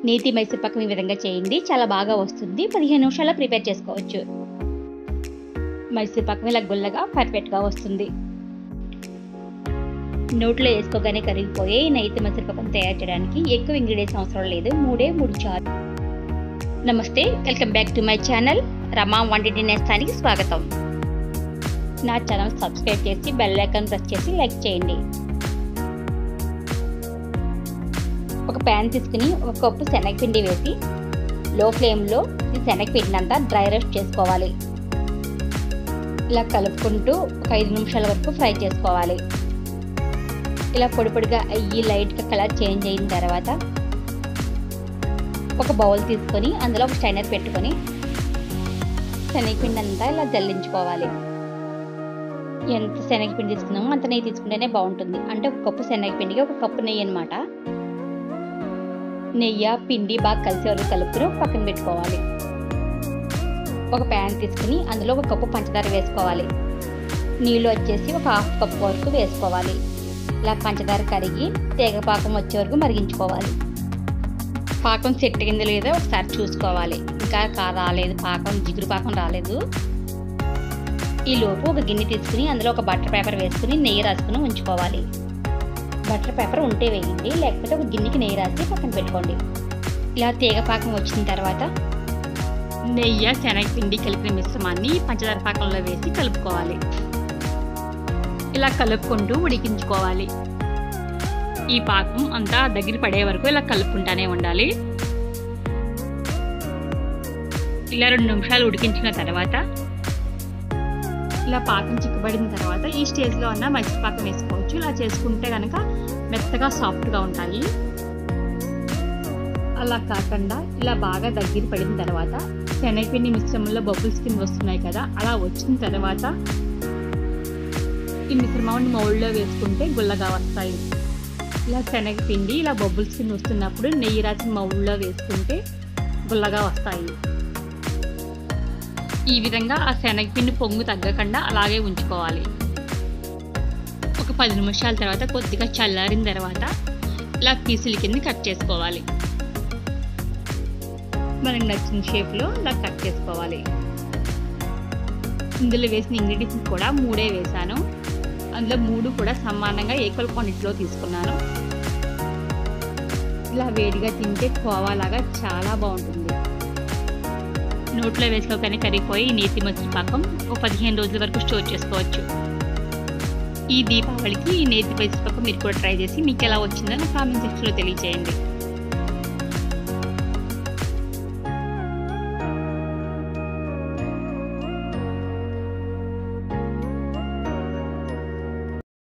నేతి మైసూర్ పాకం ఈ విధంగా చేయండి చాలా బాగా వస్తుంది పదిహేను నిమిషాల్లో ప్రిపేర్ చేసుకోవచ్చు మైసూర్ పాకం ఇలా గుల్లగా పర్ఫెక్ట్గా వస్తుంది నోట్లో వేసుకోగానే కరిగిపోయే ఈ నేతి మైసూర్ పాకం తయారు చేయడానికి ఎక్కువ ఇంగ్రీడియంట్స్ అవసరం లేదు మూడే మూడు చాలు నమస్తే welcome back to my channel Rama వంటింటి నేస్తానికి స్వాగతం నా ఛానల్ సబ్స్క్రైబ్ చేసి బెల్ ఐకాన్ ప్రెస్ చేసి లైక్ చేయండి ఒక ప్యాన్ తీసుకుని ఒక కప్పు శనగపిండి వేసి లో ఫ్లేమ్లో ఈ శనగపిండిని అంతా డ్రై రోస్ట్ చేసుకోవాలి ఇలా కలుపుకుంటూ ఒక ఐదు నిమిషాల వరకు ఫ్రై చేసుకోవాలి ఇలా పొడి పొడిగా అయ్యి లైట్గా కలర్ చేంజ్ అయిన తర్వాత ఒక బౌల్ తీసుకొని అందులో ఒక స్టైనర్ పెట్టుకొని శనగపిండి అంతా ఇలా జల్లించుకోవాలి ఎంత శనగపిండి తీసుకున్నామో అంత నెయ్యి తీసుకుంటేనే బాగుంటుంది అంటే ఒక కప్పు శనగపిండికి ఒక కప్పు నెయ్యి అనమాట నెయ్యి పిండి బాగా కలిసే వరకు కలుపుకుని ఒక పక్కన పెట్టుకోవాలి ఒక ప్యాన్ తీసుకుని అందులో ఒక కప్పు పంచదార వేసుకోవాలి నీళ్ళు వచ్చేసి ఒక హాఫ్ కప్ వరకు వేసుకోవాలి ఇలా పంచదార కరిగి తీగ పాకం వచ్చే వరకు మరిగించుకోవాలి పాకం సెట్ అయిందో లేదో ఒకసారి చూసుకోవాలి ఇంకా కా రాలేదు పాకం జిగురు పాకం రాలేదు ఈ లోపు ఒక గిన్నె తీసుకుని అందులో ఒక బటర్ పేపర్ వేసుకుని నెయ్యి రాసుకుని ఉంచుకోవాలి బటర్ పేపర్ ఉంటే వేయండి లేకపోతే ఒక గిన్నెకి నెయ్యి రాసి పక్కన పెట్టుకోండి ఇలా తీగ పాకం వచ్చిన తర్వాత నెయ్యి శనగపిండి కలిపిన మిశ్రమాన్ని పంచదార పాకంలో వేసి కలుపుకోవాలి ఇలా కలుపుకుంటూ ఉడికించుకోవాలి ఈ పాకం అంతా దగ్గర పడే వరకు ఇలా కలుపుకుంటానే ఉండాలి ఇలా రెండు నిమిషాలు ఉడికించిన తర్వాత ఇలా పాకం చిక్కబడిన తర్వాత ఈ స్టేజ్లో అన్న మైసూర్ పాకం వేసుకోవచ్చు ఇలా చేసుకుంటే కనుక మెత్తగా సాఫ్ట్గా ఉంటాయి అలా కాకుండా ఇలా బాగా దగ్గర పడిన తర్వాత శనగపిండి మిశ్రమంలో బబుల్స్ కింద వస్తున్నాయి కదా అలా వచ్చిన తర్వాత ఈ మిశ్రమాన్ని మౌల్డ్లో వేసుకుంటే గుల్లగా వస్తాయి ఇలా శనగపిండి ఇలా బొబ్బుల్స్ కింద వస్తున్నప్పుడు నెయ్యి రాసిన మౌల్లో వేసుకుంటే గుల్లగా వస్తాయి ఈ విధంగా ఆ శనగపిండి పొంగు తగ్గకుండా అలాగే ఉంచుకోవాలి ఒక పది నిమిషాల తర్వాత కొద్దిగా చల్లారిన తర్వాత ఇలా పీసుల కింద కట్ చేసుకోవాలి మనకు నచ్చిన షేప్లో ఇలా కట్ చేసుకోవాలి ఇందులో వేసిన ఇంగ్రీడియంట్స్ కూడా మూడే వేసాను అందులో మూడు కూడా సమానంగా ఈక్వల్ క్వాంటిటీలో తీసుకున్నాను ఇలా వేడిగా తింటే కోవాలాగా చాలా బాగుంటుంది నోట్లో వేసుకోగానే కరిగిపోయి నేతి మసిలి పాకం ఒక పదిహేను రోజుల వరకు స్టోర్ చేసుకోవచ్చు ఈ దీపావళికి ఈ నేతి మసిలి పాకం మీరు కూడా ట్రై చేసి మీకు ఎలా వచ్చిందో నా కామెంట్ సెక్షన్లో తెలియజేయండి